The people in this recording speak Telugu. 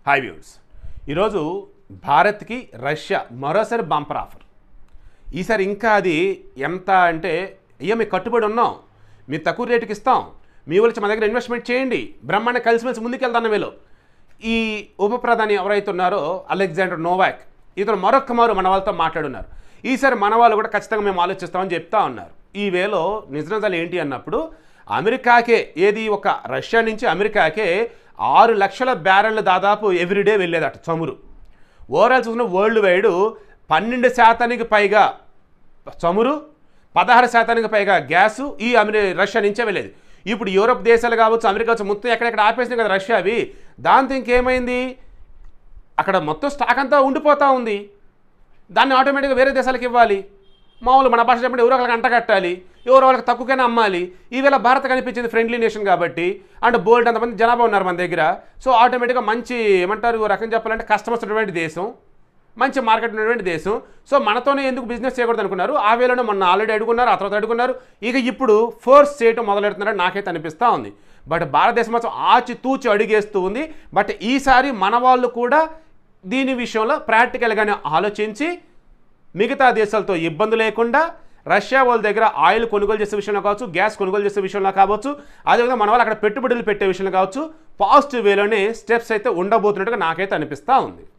హాయ్ వ్యూస్ ఈరోజు భారత్కి రష్యా మరోసారి బంపర్ ఆఫర్ ఈసారి ఇంకా అది ఎంత అంటే అయ్యో మీకు కట్టుబడి ఉన్నాం మీరు తక్కువ రేటుకి ఇస్తాం మీ వచ్చి మా దగ్గర ఇన్వెస్ట్మెంట్ చేయండి బ్రహ్మాండ కలిసిమెలిసి ముందుకెళ్తాను వీళ్ళు ఈ ఉప ప్రధాని ఎవరైతే ఉన్నారో అలెగ్జాండర్ నోవాక్ ఇతను మరొక్క మారు మన వాళ్ళతో మాట్లాడున్నారు ఈసారి మన వాళ్ళు కూడా ఖచ్చితంగా మేము ఆలోచిస్తామని చెప్తా ఉన్నారు ఈ వేలో నిజ నిజాలు ఏంటి అన్నప్పుడు అమెరికాకే ఏది ఒక రష్యా నుంచి అమెరికాకే ఆరు లక్షల బ్యారెళ్ళు దాదాపు ఎవ్రీడే వెళ్ళేదట చమురు ఓవరాల్ చూసిన వరల్డ్ వైడ్ పన్నెండు శాతానికి పైగా చమురు పదహారు శాతానికి పైగా గ్యాసు ఈ అమెరి రష్యా నుంచే వెళ్ళేది ఇప్పుడు యూరోప్ దేశాలు కావచ్చు అమెరికా కావచ్చు మొత్తం ఎక్కడెక్కడ ఆపేసినాయి కదా రష్యా అవి దాంతో ఇంకేమైంది అక్కడ మొత్తం స్టాక్ అంతా ఉండిపోతూ ఉంది దాన్ని ఆటోమేటిక్గా వేరే దేశాలకు ఇవ్వాలి మామూలు మన భాష చెప్పండి ఎవరో ఒకరికి అంట కట్టాలి ఎవరో వాళ్ళకి తక్కువకైనా అమ్మాలి ఈవేళ భారత్ కనిపించింది ఫ్రెండ్లీ నేషన్ కాబట్టి అండ్ బోల్డ్ అంతమంది జనాభా ఉన్నారు మన దగ్గర సో ఆటోమేటిక్గా మంచి ఏమంటారు ఓ రకం చెప్పాలంటే కస్టమర్స్ ఉన్నటువంటి దేశం మంచి మార్కెట్ ఉన్నటువంటి దేశం సో మనతోనే ఎందుకు బిజినెస్ చేయకూడదు అనుకున్నారు ఆ వేళలో మొన్న ఆల్రెడీ అడుగున్నారు ఆ తర్వాత అడుగున్నారు ఇక ఇప్పుడు ఫోర్స్ చేయటం మొదలెడుతున్నారని నాకైతే అనిపిస్తూ ఉంది బట్ భారతదేశం మాత్రం ఆచి తూచి అడుగేస్తూ ఉంది బట్ ఈసారి మన వాళ్ళు కూడా దీని విషయంలో ప్రాక్టికల్గానే ఆలోచించి మిగతా దేశాలతో ఇబ్బంది లేకుండా రష్యా వాళ్ళ దగ్గర ఆయిల్ కొనుగోలు చేసే విషయంలో కావచ్చు గ్యాస్ కొనుగోలు చేసే విషయంలో కావచ్చు అదేవిధంగా మన వాళ్ళు అక్కడ పెట్టుబడులు పెట్టే విషయంలో కావచ్చు పాజిటివ్ వేలోనే స్టెప్స్ అయితే ఉండబోతున్నట్టుగా నాకైతే అనిపిస్తూ ఉంది